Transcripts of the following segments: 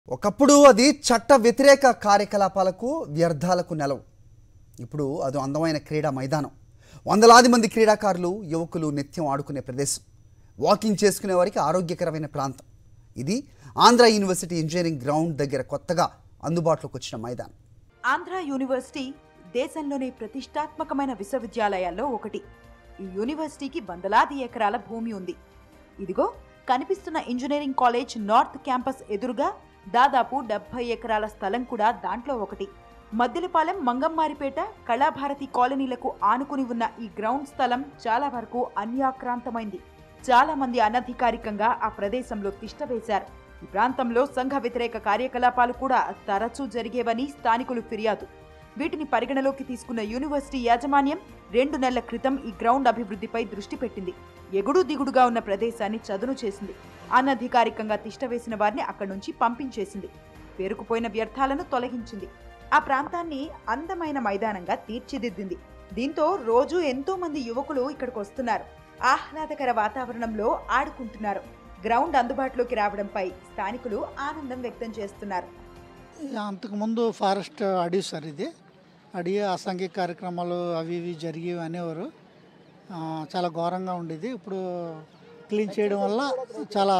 ఒకప్పుడు అది చట్ట వ్యతిరేక కార్యకలాపాలకు వ్యర్థాలకు నెలవు ఇప్పుడు అది అందమైన క్రీడా మైదానం వందలాది మంది క్రీడాకారులు యువకులు నిత్యం ఆడుకునే ప్రదేశం వాకింగ్ చేసుకునే వారికి ఆరోగ్యకరమైన ప్రాంతం ఇది ఆంధ్ర యూనివర్సిటీ ఇంజనీరింగ్ గ్రౌండ్ దగ్గర కొత్తగా అందుబాటులోకి వచ్చిన మైదానం ఆంధ్ర యూనివర్సిటీ దేశంలోనే ప్రతిష్టాత్మకమైన విశ్వవిద్యాలయాల్లో ఒకటి ఈ యూనివర్సిటీకి వందలాది ఎకరాల భూమి ఉంది ఇదిగో కనిపిస్తున్న ఇంజనీరింగ్ కాలేజ్ నార్త్ క్యాంపస్ ఎదురుగా దాదాపు డెబ్బై ఎకరాల స్థలం కూడా దాంట్లో ఒకటి మద్దెలపాలెం మంగమ్మారిపేట కళాభారతి కాలనీలకు ఆనుకుని ఉన్న ఈ గ్రౌండ్ స్థలం చాలా వరకు అన్యాక్రాంతమైంది చాలా మంది అనధికారికంగా ఆ ప్రదేశంలో తిష్టవేశారు ఈ ప్రాంతంలో సంఘ వ్యతిరేక కార్యకలాపాలు కూడా తరచూ జరిగేవని స్థానికులు ఫిర్యాదు వీటిని పరిగణలోకి తీసుకున్న యూనివర్సిటీ యాజమాన్యం రెండు నెలల క్రితం ఈ గ్రౌండ్ అభివృద్ధిపై దృష్టి పెట్టింది ఎగుడు దిగుడుగా ఉన్న ప్రదేశాన్ని చదును చేసింది అనధికారికంగా తిష్టవేసిన వారిని అక్కడి నుంచి పంపించేసింది పేరుకుపోయిన వ్యర్థాలను తొలగించింది ఆ ప్రాంతాన్ని అందమైన మైదానంగా తీర్చిదిద్దింది దీంతో రోజు ఎంతో మంది యువకులు ఇక్కడికి వస్తున్నారు ఆహ్లాదకర వాతావరణంలో ఆడుకుంటున్నారు గ్రౌండ్ అందుబాటులోకి రావడంపై స్థానికులు ఆనందం వ్యక్తం చేస్తున్నారు అంతకుముందు ఫారెస్ట్ అడవి సార్ ఇది అడవి అసాంఘిక కార్యక్రమాలు అవి ఇవి జరిగేవి అనేవారు ఆ, చాలా ఘోరంగా ఉండేది ఇప్పుడు క్లీన్ చేయడం వల్ల చాలా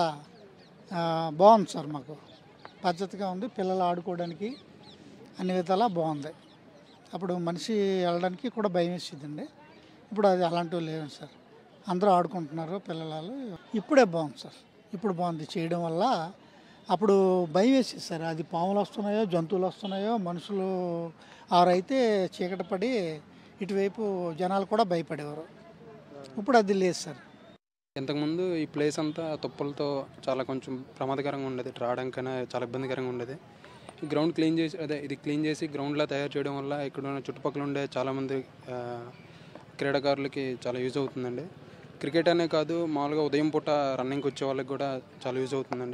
ఆ, బాగుంది సార్ మాకు పద్ధతిగా ఉంది పిల్లలు ఆడుకోవడానికి అన్ని విధాలా బాగుంది అప్పుడు మనిషి వెళ్ళడానికి కూడా భయం వేసేదండి ఇప్పుడు అది అలాంటివి లేవు సార్ అందరూ ఆడుకుంటున్నారు పిల్లలు ఇప్పుడే బాగుంది సార్ ఇప్పుడు బాగుంది చేయడం వల్ల అప్పుడు భయం వేసేది సార్ అది పాములు వస్తున్నాయో జంతువులు వస్తున్నాయో మనుషులు ఆరైతే చీకటి పడి ఇటువైపు జనాలు కూడా భయపడేవారు ఇప్పుడు అది లేదు సార్ ఇంతకుముందు ఈ ప్లేస్ అంతా తుప్పలతో చాలా కొంచెం ప్రమాదకరంగా ఉండేది ఇటు రావడానికైనా చాలా ఇబ్బందికరంగా ఉండేది ఈ గ్రౌండ్ క్లీన్ చేసి అదే ఇది క్లీన్ చేసి గ్రౌండ్లా తయారు చేయడం వల్ల ఇక్కడ ఉన్న చుట్టుపక్కల ఉండే చాలామంది ఆ, క్రీడాకారులకి చాలా యూజ్ అవుతుందండి క్రికెట్ అనే కాదు మామూలుగా ఉదయం పూట రన్నింగ్కి వచ్చే వాళ్ళకి కూడా చాలా యూజ్ అవుతుందండి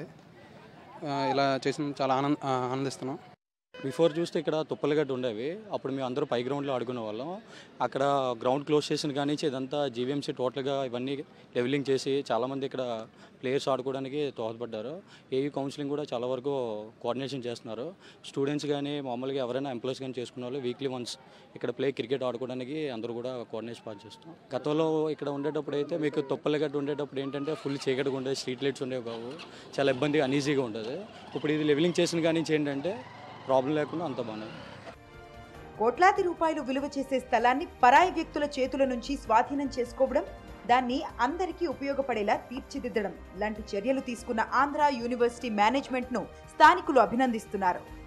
ఆ, ఇలా చేసిన చాలా ఆనంద ఆ, ఆనందిస్తున్నాం బిఫోర్ చూస్తే ఇక్కడ తుప్పలగడ్డ ఉండేవి అప్పుడు మేము అందరూ పై గ్రౌండ్లో ఆడుకునే వాళ్ళం అక్కడ గ్రౌండ్ క్లోజ్ చేసిన కానీ ఇదంతా జీవీఎంసీ టోటల్గా ఇవన్నీ లెవెలింగ్ చేసి చాలామంది ఇక్కడ ప్లేయర్స్ ఆడుకోవడానికి దోహదపడ్డారు ఏయూ కౌన్సిలింగ్ కూడా చాలా వరకు కోఆర్డినేషన్ చేస్తున్నారు స్టూడెంట్స్ కానీ మామూలుగా ఎవరైనా ఎంప్లాయీస్ కానీ చేసుకున్న వాళ్ళు వీక్లీ వన్స్ ఇక్కడ ప్లే క్రికెట్ ఆడుకోవడానికి అందరూ కూడా కోఆర్డినేషన్ పాస్ చేస్తాం గతంలో ఇక్కడ ఉండేటప్పుడు అయితే మీకు తుప్పలగడ్డ ఉండేటప్పుడు ఏంటంటే ఫుల్ చీకటిగా ఉండేది స్ట్రీట్ లైట్స్ ఉండేవి కావు చాలా ఇబ్బందిగా అనీజీగా ఉండేది ఇప్పుడు ఇది లెవెలింగ్ చేసిన కానీ ఏంటంటే ప్రాబ్లం లేకుండా అంత బాగానే కోట్లాది రూపాయలు విలువ చేసే స్థలాన్ని పరాయి వ్యక్తుల చేతుల నుంచి స్వాధీనం చేసుకోవడం దాన్ని అందరికీ ఉపయోగపడేలా తీర్చిదిద్దడం లాంటి చర్యలు తీసుకున్న ఆంధ్ర యూనివర్సిటీ మేనేజ్మెంట్ను స్థానికులు అభినందిస్తున్నారు